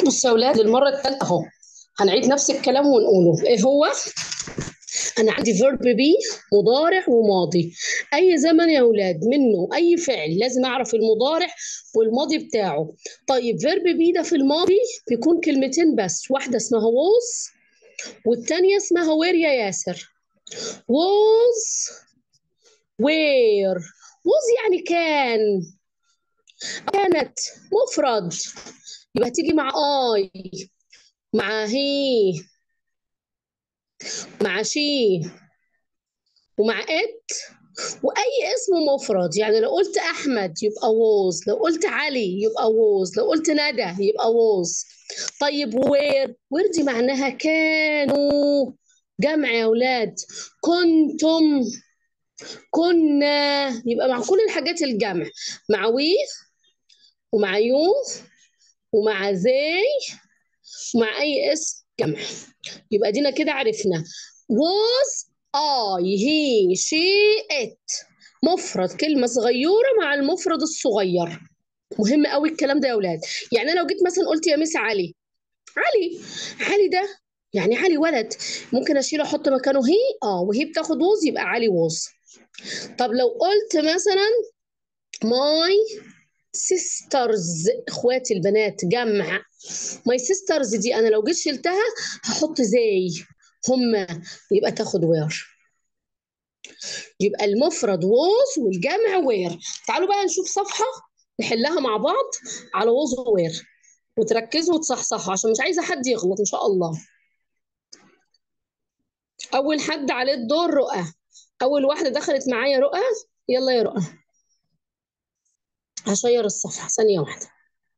بصوا يا اولاد للمره الثالثه اهو هنعيد نفس الكلام ونقوله ايه هو انا عندي فيرب بي مضارع وماضي اي زمن يا اولاد منه اي فعل لازم اعرف المضارع والماضي بتاعه طيب فيرب بي ده في الماضي بيكون كلمتين بس واحده اسمها was والتانية اسمها where يا ياسر was where was يعني كان كانت مفرد يبقى هتيجي مع اي مع هي مع شي ومع ات واي اسم مفرد يعني لو قلت احمد يبقى ووز لو قلت علي يبقى ووز لو قلت ندى يبقى ووز طيب وير وير دي معناها كانوا جمع يا اولاد كنتم كنا يبقى مع كل الحاجات الجمع مع وي ومع يو ومع زي ومع اي اسم جمع يبقى دينا كده عرفنا was I he she it مفرد كلمة صغيرة مع المفرد الصغير مهم قوي الكلام ده يا اولاد يعني انا لو جيت مثلا قلت يا مس علي علي علي ده يعني علي ولد ممكن اشيله احط مكانه هي اه وهي بتاخد ووز يبقى علي ووز طب لو قلت مثلا my sisters اخواتي البنات جمع my sisters دي انا لو جيت شلتها هحط زي هما يبقى تاخد وير يبقى المفرد was والجمع وير تعالوا بقى نشوف صفحة نحلها مع بعض على was وير وتركزوا وتصحصحوا عشان مش عايزة حد يغلط إن شاء الله أول حد عليه الدور رؤى أول واحدة دخلت معايا رؤى يلا يا رؤى هشير الصفحة ثانية واحدة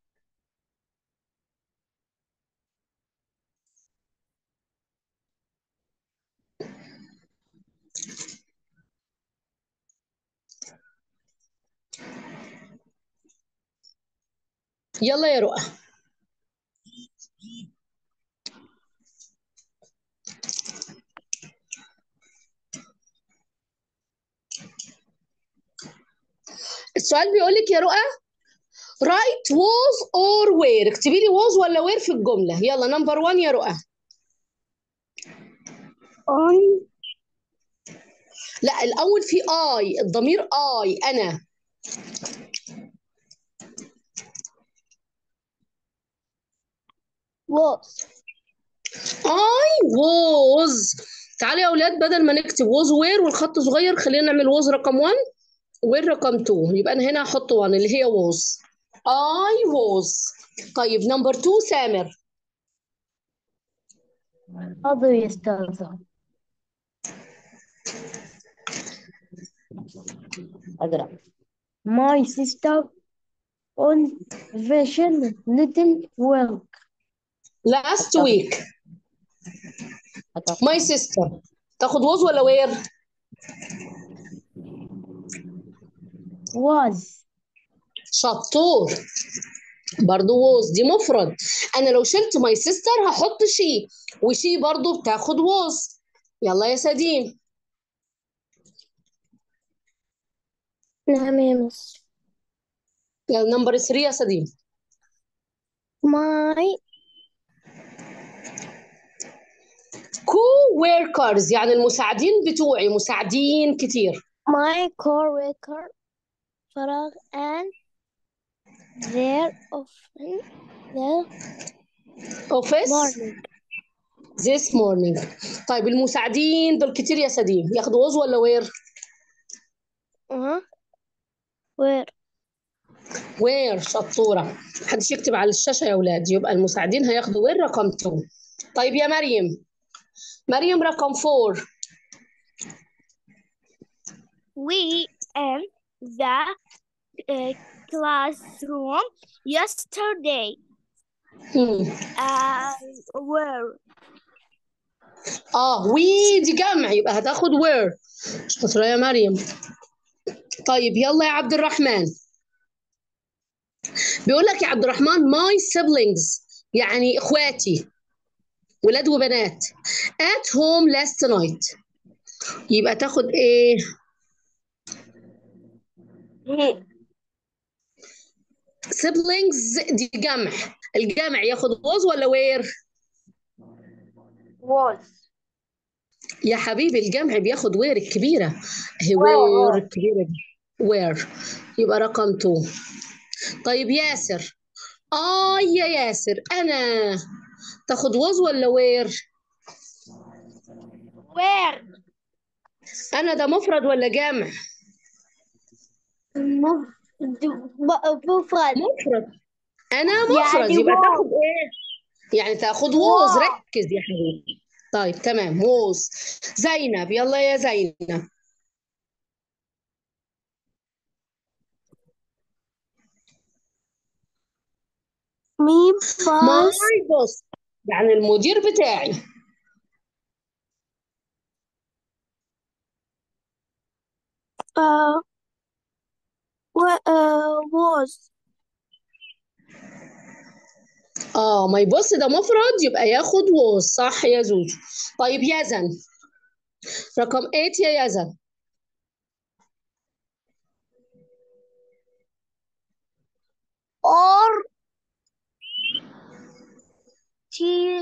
يلا يا رؤى السؤال بيقول لك يا رؤى write was or where اكتبي لي was ولا where في الجملة يلا نمبر 1 يا رؤى on لا الأول في I الضمير I أنا was I was تعالوا يا أولاد بدل ما نكتب was where والخط صغير خلينا نعمل was رقم 1 where رقم 2 يبقى أنا هنا هحط 1 اللي هي was I was طيب نمبر 2 سامر حاضر يا أستاذة أقرأ My sister on vacation little work last week my sister تاخد was ولا where was شطور برضو was دي مفرد انا لو شلت my sister هحط she وشي برضو بتاخد was يلا يا سديم نعم يا مس يلا نمبر 3 يا سديم My co-workers يعني المساعدين بتوعي مساعدين كتير my coworker فراغ and their often their office morning this morning طيب المساعدين دول كتير يا سديم ياخدوا was ولا where uh where where شطورة محدش يكتب على الشاشة يا أولاد يبقى المساعدين هياخدوا where رقم 2 طيب يا مريم مريم رقم 4 we in the uh, classroom yesterday هم. uh, were اه وي دي جمع يبقى هتاخد where شاطرة يا مريم طيب يلا يا عبد الرحمن بيقول لك يا عبد الرحمن my siblings يعني اخواتي ولاد وبنات at home last night يبقى تاخد ايه siblings دي جمع الجمع ياخد was ولا where was يا حبيبي الجمع بياخد وير الكبيرة هي Where, وير where. الكبيرة دي وير يبقى رقم 2 طيب ياسر آه يا ياسر أنا تاخد وز ولا وير where أنا ده مفرد ولا جمع مفرد مفرد أنا مفرد يعني يبقى واو. تاخد إيه يعني تاخد ووز واو. ركز يا حبيبي طيب تمام ووز زينب يلا يا زينب مي ماي باص بوس يعني المدير بتاعي uh, wa- uh, was اه ما يبص ده مفرد يبقى ياخد ووز صح يا زوزو طيب يزن رقم 8 يا يزن or te-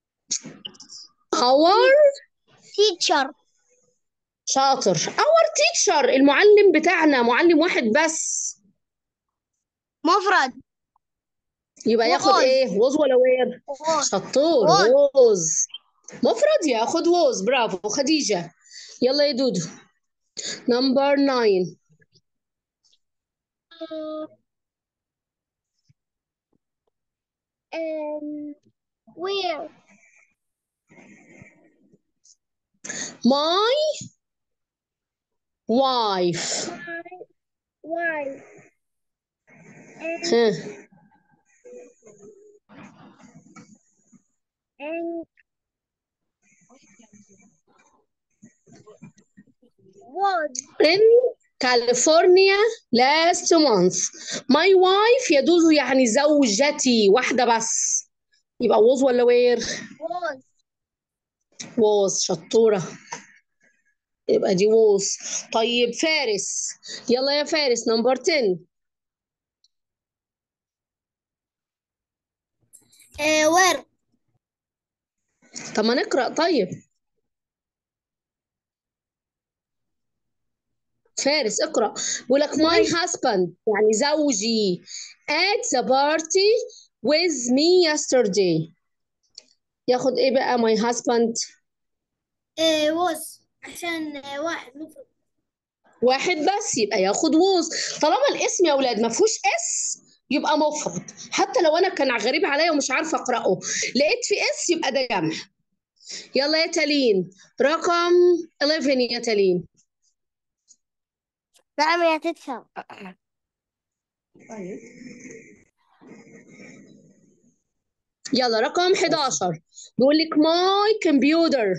اور teacher شاطر اور تيتشر المعلم بتاعنا معلم واحد بس مفرد يبقى ياخد ووز. ايه ووز ولا وير was شطور ووز. ووز مفرد ياخد ووز برافو خديجة يلا يا دودو نمبر 9 um, where my wife why and, ها and was in California last month my wife يا دودو يعني زوجتي واحدة بس يبقى was ولا where was was شطورة يبقى دي was طيب فارس يلا يا فارس نمبر 10 uh, where طب ما نقرأ طيب فارس اقرأ بيقول لك my husband يعني زوجي at the party with me yesterday ياخد ايه بقى my husband uh, was عشان uh, واحد مفرد واحد بس يبقى ياخد was طالما الاسم يا اولاد ما فيهوش اس يبقى مفرد حتى لو انا كان غريب عليا ومش عارفه اقراه لقيت في اس يبقى ده جمع يلا يا تالين رقم 11 يا تالين نعم يا تتشر يلا رقم 11 بيقول لك ماي كمبيوتر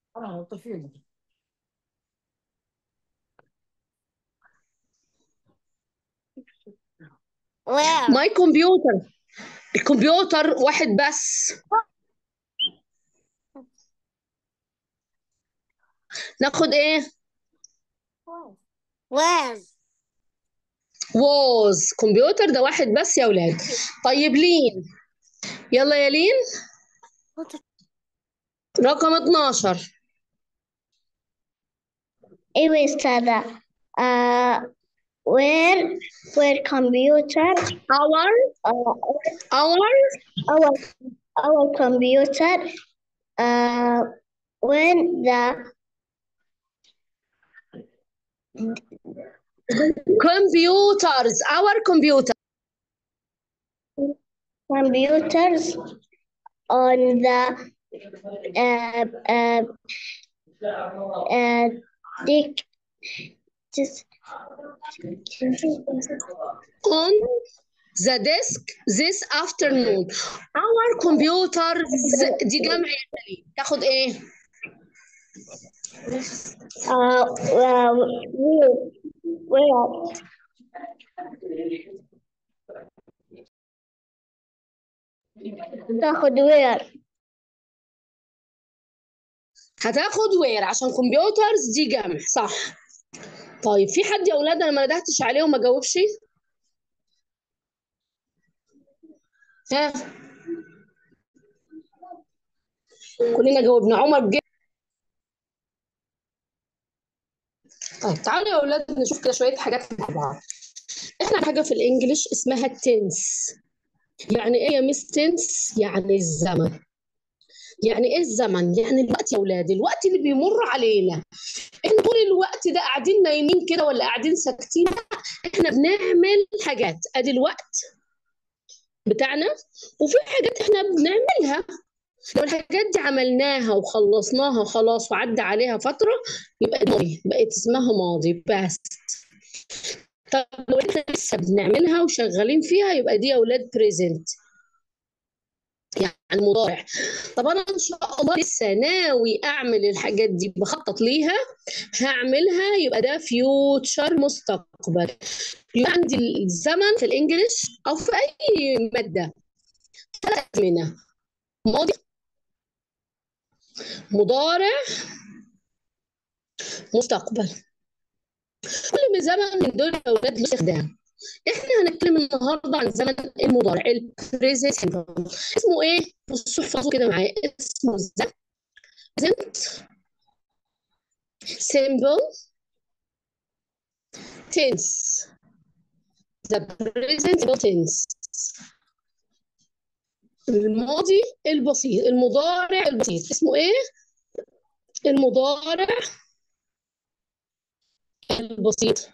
where ماي كمبيوتر الكمبيوتر واحد بس ناخد ايه where was كمبيوتر ده واحد بس يا اولاد طيب لين يلا يا لين رقم 12 ايوه استاذة uh, where where computer our uh, our our our computer uh, when the computers our computer computers on the uh, uh, uh, dic- just on the desk this afternoon our computers دي جمع يا تالين تاخد ايه uh, uh, where, where تاخد where هتاخد وير عشان كمبيوترز دي جمع صح طيب في حد يا اولاد انا ما ندهتش عليه وما جاوبش ها كلنا جاوبنا عمر جه طيب تعالوا يا اولاد نشوف كده شويه حاجات مع بعض احنا حاجه في الانجليش اسمها التنس يعني ايه يا مس تنس يعني الزمن يعني ايه الزمن يعني الوقت يا اولاد الوقت اللي بيمر علينا احنا طول الوقت ده قاعدين نايمين كده ولا قاعدين ساكتين لا، احنا بنعمل حاجات ادي الوقت بتاعنا وفي حاجات احنا بنعملها لو الحاجات دي عملناها وخلصناها خلاص وعدى عليها فترة يبقى دي ماضي بقت اسمها ماضي بس طب لو احنا لسه بنعملها وشغالين فيها يبقى دي يا اولاد بريزنت يعني مضارع طب انا ان شاء الله لسه ناوي اعمل الحاجات دي بخطط ليها هعملها يبقى ده فيوتشر مستقبل يبقى عندي الزمن في الانجليش او في اي ماده ثلاث ازمنه ماضي مضارع مستقبل كل من زمن من دول يا اولاد له استخدام احنا هنتكلم النهارده عن زمن المضارع البريزنت اسمه ايه بصوا احفظوا كده معايا اسمه ذا present simple tense the present simple tense الماضي البسيط المضارع البسيط اسمه ايه المضارع البسيط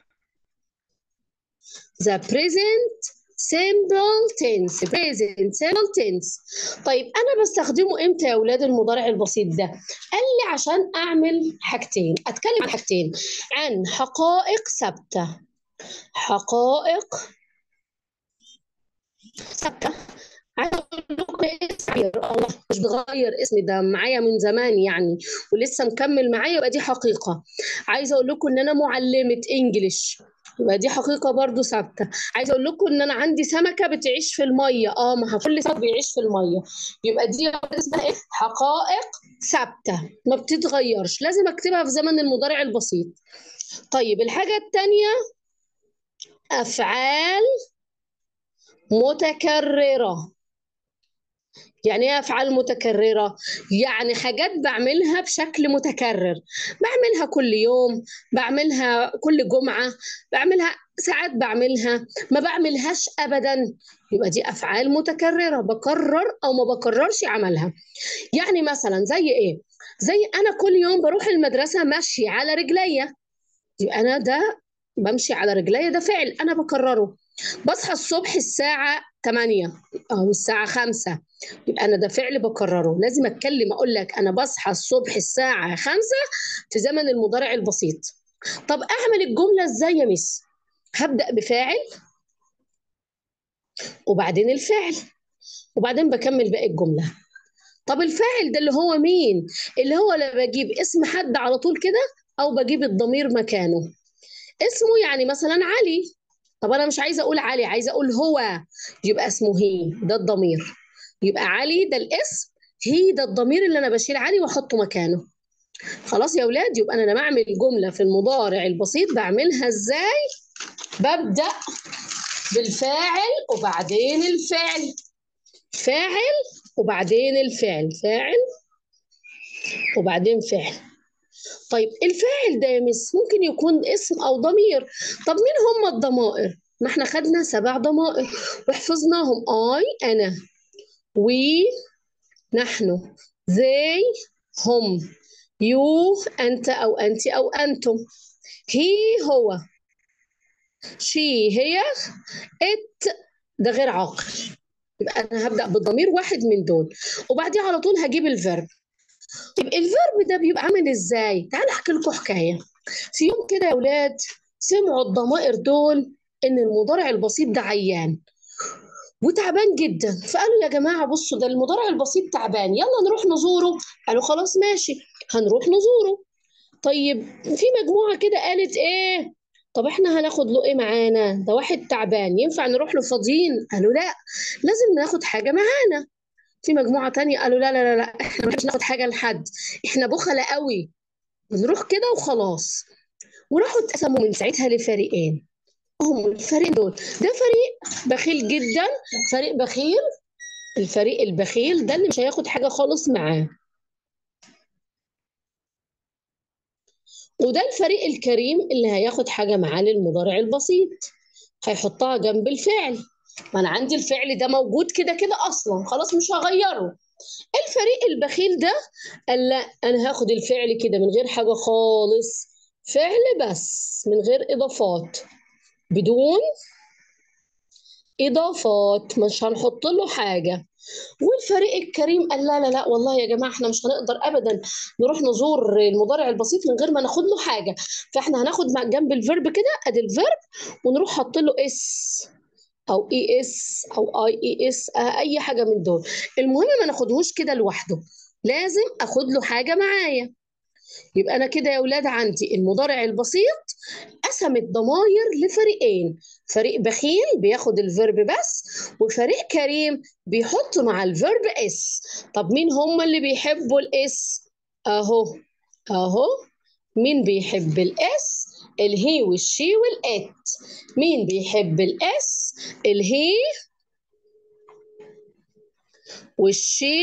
the present simple tense present simple tense طيب انا بستخدمه امتى يا اولاد المضارع البسيط ده قال لي عشان اعمل حاجتين اتكلم عن حاجتين عن حقائق ثابته حقائق ثابته عايزه اقول لكم ايه تعبير الله مش بغير اسمي ده معايا من زمان يعني ولسه مكمل معايا يبقى دي حقيقه عايزه اقول لكم ان انا معلمه انجليش يبقى دي حقيقة برضو ثابتة عايزة أقول لكم إن أنا عندي سمكة بتعيش في المية أه ما هو كل سمك بيعيش في المية يبقى دي اسمها إيه؟ حقائق ثابتة ما بتتغيرش لازم أكتبها في زمن المضارع البسيط طيب الحاجة التانية أفعال متكررة يعني ايه افعال متكرره يعني حاجات بعملها بشكل متكرر بعملها كل يوم بعملها كل جمعه بعملها ساعات بعملها ما بعملهاش ابدا يبقى دي افعال متكرره بكرر او ما بكررش عملها يعني مثلا زي ايه زي انا كل يوم بروح المدرسه ماشي على رجليا يبقى انا ده بمشي على رجليا ده فعل انا بكرره بصحى الصبح الساعة 8 أو الساعة 5 يبقى أنا ده فعل بكرره لازم أتكلم أقول لك أنا بصحى الصبح الساعة 5 في زمن المضارع البسيط طب أعمل الجملة إزاي يا مس؟ هبدأ بفاعل وبعدين الفعل وبعدين بكمل باقي الجملة طب الفاعل ده اللي هو مين؟ اللي هو لما بجيب اسم حد على طول كده أو بجيب الضمير مكانه اسمه يعني مثلا علي طب انا مش عايزه اقول علي عايزه اقول هو يبقى اسمه هي ده الضمير يبقى علي ده الاسم هي ده الضمير اللي انا بشيل علي واحطه مكانه خلاص يا اولاد يبقى انا لما اعمل جمله في المضارع البسيط بعملها ازاي ببدا بالفاعل وبعدين الفعل فاعل وبعدين الفعل فاعل وبعدين فعل طيب الفاعل ده يا مس ممكن يكون اسم او ضمير طب مين هم الضمائر ما احنا خدنا سبع ضمائر وحفظناهم اي انا وي نحن they هم يو انت او انت او انتم هي هو شي هي ات ده غير عاقل يبقى انا هبدا بالضمير واحد من دول وبعدين على طول هجيب الفيرب طيب الفيرب ده بيبقى عامل ازاي؟ تعالوا احكي لكم حكايه. في يوم كده يا اولاد سمعوا الضمائر دول ان المضارع البسيط ده عيان وتعبان جدا فقالوا يا جماعه بصوا ده المضارع البسيط تعبان يلا نروح نزوره قالوا خلاص ماشي هنروح نزوره طيب في مجموعه كده قالت ايه طب احنا هناخد له ايه معانا ده واحد تعبان ينفع نروح له فاضيين قالوا لا لازم ناخد حاجه معانا في مجموعة تانية قالوا لا لا لا لا احنا مش ناخد حاجة لحد احنا بخلة قوي بنروح كده وخلاص وراحوا اتقسموا من ساعتها لفريقين هم الفريق دول ده فريق بخيل جدا فريق بخيل الفريق البخيل ده اللي مش هياخد حاجة خالص معاه وده الفريق الكريم اللي هياخد حاجة معاه للمضارع البسيط هيحطها جنب الفعل ما أنا عندي الفعل ده موجود كده كده أصلا خلاص مش هغيره الفريق البخيل ده قال لا أنا هاخد الفعل كده من غير حاجة خالص فعل بس من غير إضافات بدون إضافات مش هنحط له حاجة والفريق الكريم قال لا لا لا والله يا جماعة احنا مش هنقدر أبدا نروح نزور المضارع البسيط من غير ما ناخد له حاجة فاحنا هناخد مع جنب الفيرب كده ادي الفيرب ونروح حاط له اس او اي اس او اي اي اس اي حاجة من دول المهم ما ناخدهوش كده لوحده لازم اخد له حاجة معايا يبقى انا كده يا اولاد عندي المضارع البسيط قسم الضماير لفريقين فريق بخيل بياخد الفيرب بس وفريق كريم بيحط مع الفيرب اس طب مين هم اللي بيحبوا الاس اهو اهو مين بيحب الاس الهي والشي والات مين بيحب الاس الهي والشي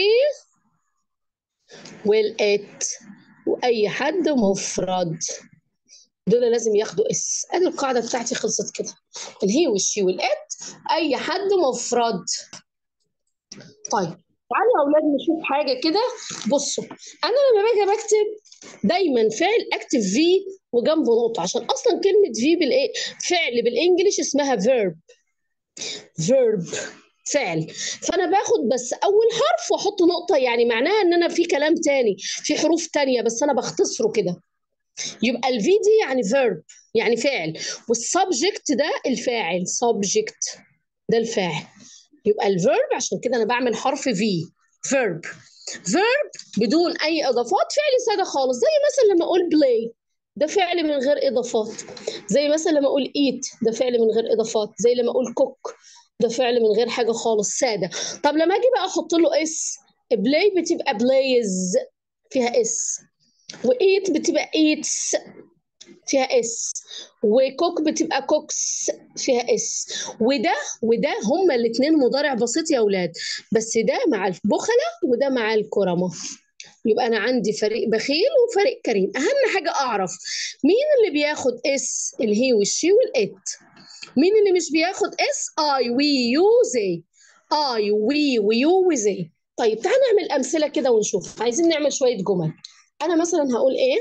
والات واي حد مفرد دول لازم ياخدوا اس ادي القاعده بتاعتي خلصت كده الهي والشي والات اي حد مفرد طيب تعالوا يا اولاد نشوف حاجه كده بصوا انا لما باجي بكتب دايما فعل اكتب في وجنبه نقطه عشان اصلا كلمه في بالايه فعل بالانجلش اسمها verb verb فعل فانا باخد بس اول حرف واحط نقطه يعني معناها ان انا في كلام تاني في حروف تانية بس انا بختصره كده يبقى الفي دي يعني verb يعني فعل والسبجكت ده الفاعل subject ده الفاعل يبقى الفيرب عشان كده انا بعمل حرف في verb verb بدون اي اضافات فعل ساده خالص زي مثلا لما اقول play ده فعل من غير اضافات زي مثلا لما اقول eat ده فعل من غير اضافات زي لما اقول cook ده فعل من غير حاجه خالص ساده طب لما اجي بقى احط له اس play بتبقى plays فيها اس وايت بتبقى ايتس فيها اس وكوك بتبقى كوكس فيها اس وده وده هما الاثنين مضارع بسيط يا اولاد بس ده مع البخلة وده مع الكرمة يبقى انا عندي فريق بخيل وفريق كريم اهم حاجه اعرف مين اللي بياخد اس الهي والشي والات مين اللي مش بياخد اس اي وي يو زي اي وي ويو وزي طيب تعال نعمل امثله كده ونشوف عايزين نعمل شويه جمل انا مثلا هقول ايه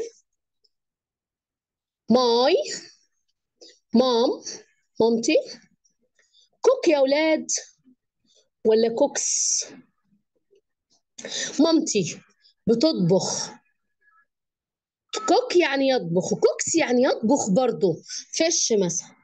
ماي مام مامتي كوك يا اولاد ولا كوكس مامتي بتطبخ كوك يعني يطبخ وكوكس يعني يطبخ برضه فش مثلا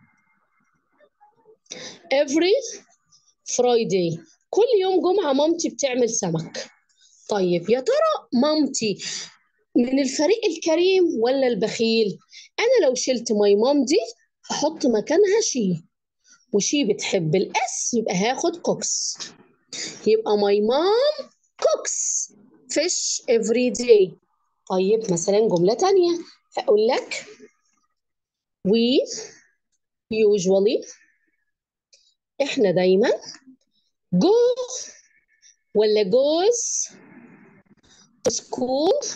every Friday كل يوم جمعة مامتي بتعمل سمك طيب يا ترى مامتي من الفريق الكريم ولا البخيل انا لو شلت ماي مام دي هحط مكانها شي وشي بتحب الاس يبقى هاخد كوكس يبقى ماي مام كوكس فيش افري داي طيب مثلا جملة تانية هقول لك we usually احنا دايما go ولا goes to school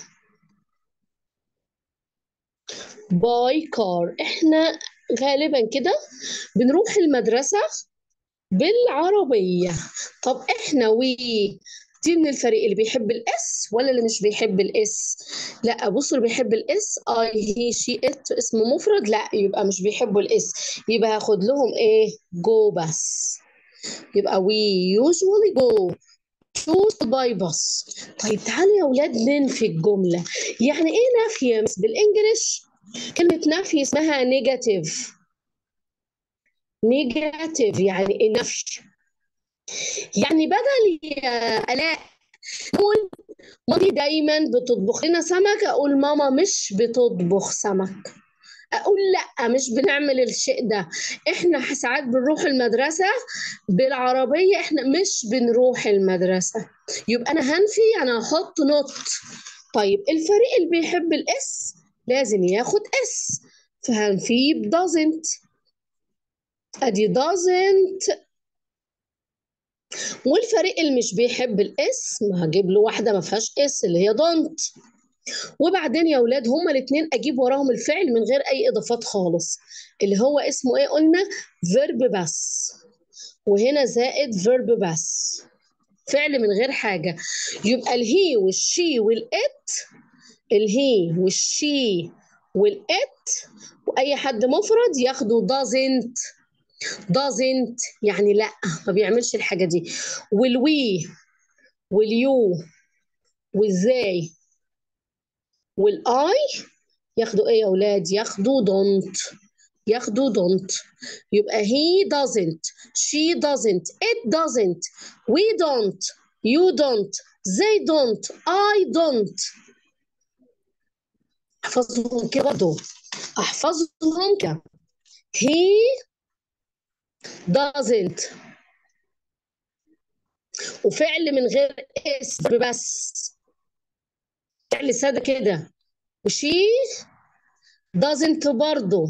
باي كار احنا غالبا كده بنروح المدرسة بالعربية طب احنا وي دي من الفريق اللي بيحب الاس ولا اللي مش بيحب الاس لا بصوا اللي بيحب الاس اي هي شي ات اسم مفرد لا يبقى مش بيحبوا الاس يبقى هاخد لهم ايه جو بس يبقى we usually go choose to buy bus طيب تعالوا يا اولاد ننفي الجملة يعني ايه نفي يا مس بالانجلش كلمة نفي اسمها نيجاتيف نيجاتيف يعني ايه نفي يعني بدل يا آلاء نقول مامي دايما بتطبخ لنا سمك اقول ماما مش بتطبخ سمك اقول لا مش بنعمل الشيء ده احنا ساعات بنروح المدرسة بالعربية احنا مش بنروح المدرسة يبقى انا هنفي انا هحط نوت طيب الفريق اللي بيحب الاس لازم ياخد اس فهنفي doesn't ادي doesn't والفريق اللي مش بيحب الاسم هجيب له واحده ما فيهاش اس اللي هي دونت وبعدين يا اولاد هما الاثنين اجيب وراهم الفعل من غير اي اضافات خالص اللي هو اسمه ايه قلنا فيرب بس وهنا زائد فيرب بس فعل من غير حاجه يبقى الهي والشي والات الهي والشي والات واي حد مفرد ياخدوا doesn't doesn't يعني لا ما بيعملش الحاجه دي والوي واليو والزاي والاي ياخدوا ايه يا اولاد ياخدوا don't ياخدوا don't يبقى he doesn't she doesn't it doesn't we don't you don't they don't I don't احفظهم كده برضه احفظهم كده he doesn't وفعل من غير اسم بس فعل ساده كده وشي doesn't برضه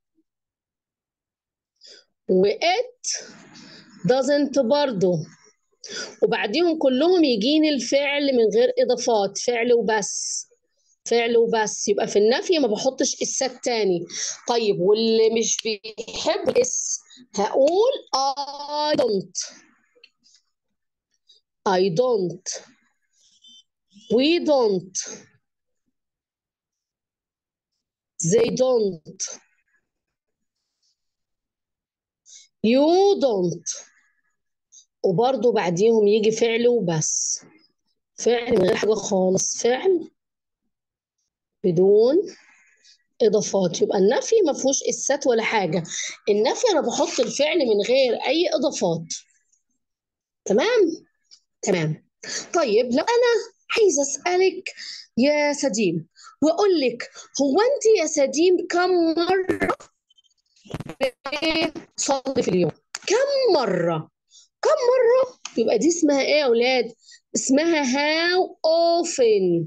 وات doesn't برضه وبعديهم كلهم يجيني الفعل من غير اضافات فعل وبس فعل وبس يبقى في النفي ما بحطش اسات تاني طيب واللي مش بيحب اس هقول I don't I don't we don't they don't you don't وبرضه بعديهم يجي فعل وبس فعل من غير حاجة خالص فعل بدون إضافات يبقى النفي ما فيهوش إسات ولا حاجة النفي أنا بحط الفعل من غير أي إضافات تمام تمام طيب لو أنا عايزة أسألك يا سديم وأقول لك هو أنت يا سديم كم مرة تصلي في اليوم كم مرة كم مرة يبقى دي اسمها إيه يا أولاد اسمها how often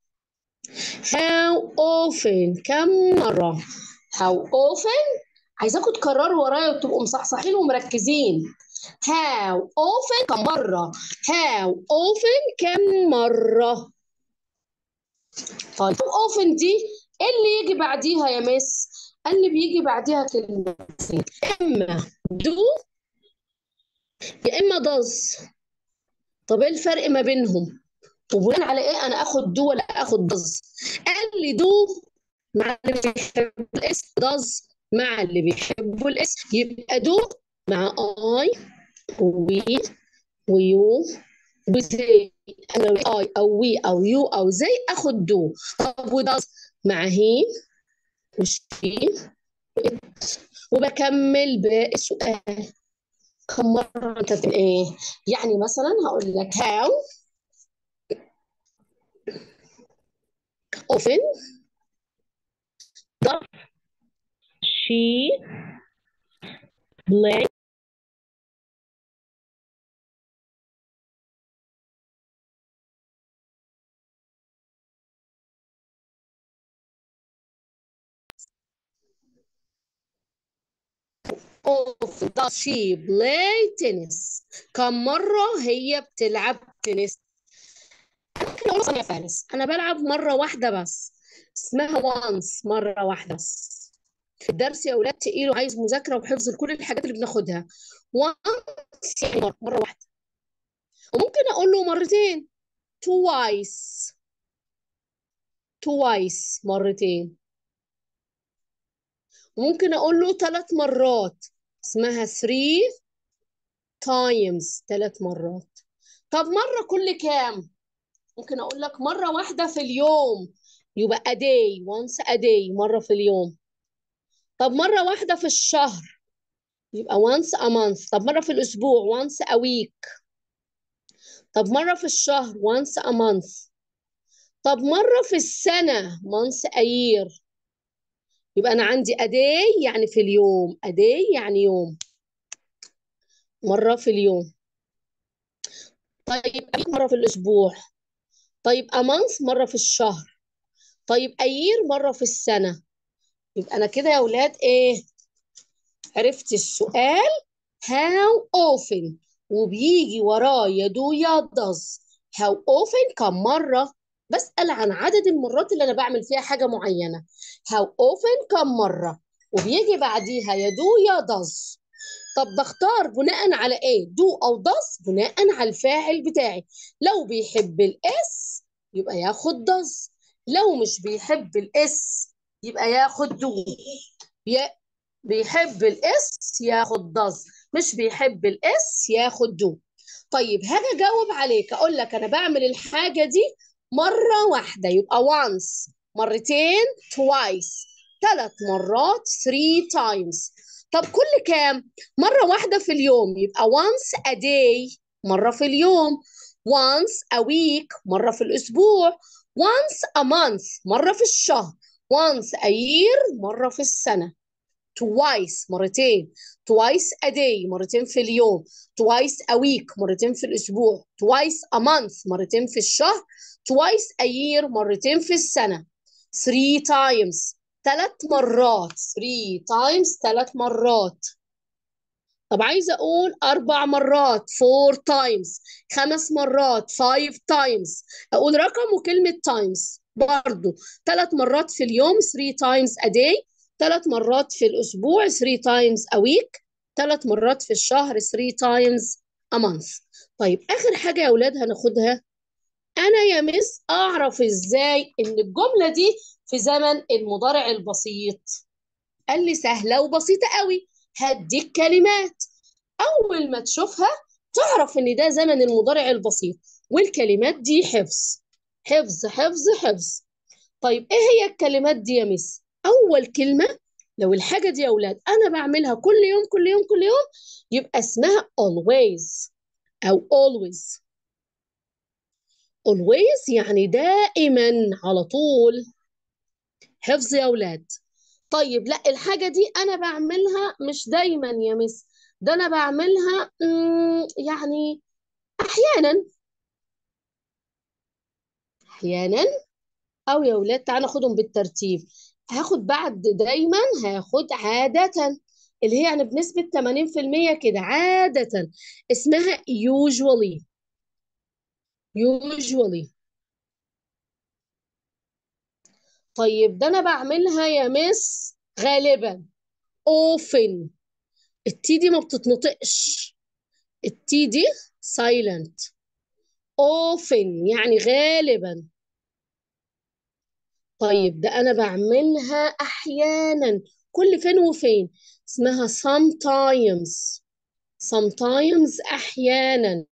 how often كم مرة how often عايزاكم تكرروا ورايا وتبقوا مصحصحين ومركزين how often كم مرة how often كم مرة طيب how often دي ايه اللي يجي بعديها يا مس اللي بيجي بعديها كلمتين اما do يا اما does طب ايه الفرق ما بينهم وبناء على ايه انا اخد دو ولا اخد دز قال لي دو مع اللي بيحب الاسم دز مع اللي بيحبوا الاسم يبقى دو مع اي وي ويو وزي انا اي او وي او يو او زي اخد دو طب ودز مع هي وشي وبكمل باقي السؤال كم مرة انت ايه يعني مثلا هقول لك هاو often does she play often does she play tennis كم مرة هي بتلعب تنس ممكن اقول يا فارس انا بلعب مره واحده بس اسمها وانس مره واحده بس في الدرس يا اولاد تقيل وعايز مذاكره وحفظ لكل الحاجات اللي بناخدها وانس يعني مره مرة واحده وممكن اقول له مرتين twice twice مرتين وممكن اقول له ثلاث مرات اسمها three times ثلاث مرات طب مره كل كام ممكن اقول لك مره واحده في اليوم يبقى a day once a day مره في اليوم طب مره واحده في الشهر يبقى once a month طب مره في الاسبوع once a week طب مره في الشهر once a month طب مره في السنه once a year يبقى انا عندي a day يعني في اليوم a day يعني يوم مره في اليوم طيب مره في الاسبوع طيب a month مرة في الشهر طيب a year مرة في السنة يبقى أنا كده يا أولاد إيه عرفت السؤال how often وبيجي وراه يا do يا does how often كم مرة بسأل عن عدد المرات اللي أنا بعمل فيها حاجة معينة how often كم مرة وبيجي بعديها يا do يا does طب بختار بناء على ايه do او does بناء على الفاعل بتاعي لو بيحب الاس يبقى ياخد does لو مش بيحب الاس يبقى ياخد do ي- بيحب الاس ياخد does مش بيحب الاس ياخد do طيب هاجي اجاوب عليك اقول لك انا بعمل الحاجه دي مره واحده يبقى once مرتين twice ثلاث مرات three times طب كل كام مره واحده في اليوم يبقى once a day مره في اليوم once a week مره في الاسبوع once a month مره في الشهر once a year مره في السنه twice مرتين twice a day مرتين في اليوم twice a week مرتين في الأسبوع twice a month مرتين في الشهر twice a year مرتين في السنة three times ثلاث مرات three times ثلاث مرات طب عايزة أقول أربع مرات four times خمس مرات five times أقول رقم وكلمة times برضو ثلاث مرات في اليوم three times a day ثلاث مرات في الأسبوع 3 times a week ثلاث مرات في الشهر 3 times a month طيب آخر حاجة يا أولاد هناخدها أنا يا مس أعرف إزاي إن الجملة دي في زمن المضارع البسيط قال لي سهلة وبسيطة قوي هديك كلمات أول ما تشوفها تعرف إن ده زمن المضارع البسيط والكلمات دي حفظ حفظ حفظ حفظ طيب إيه هي الكلمات دي يا مس أول كلمة لو الحاجة دي يا أولاد أنا بعملها كل يوم كل يوم كل يوم يبقى اسمها always أو always always يعني دائما على طول حفظ يا أولاد طيب لا الحاجة دي أنا بعملها مش دايما يا مس ده أنا بعملها مم، يعني أحيانا أحيانا أو يا أولاد تعالى ناخدهم بالترتيب هاخد بعد دايما هاخد عادة اللي هي يعني بنسبة 80% كده عادة اسمها usually usually طيب ده أنا بعملها يا مس غالبا often التي دي ما بتتنطقش التي دي silent often يعني غالبا طيب ده أنا بعملها أحيانا كل فين وفين اسمها sometimes sometimes أحيانا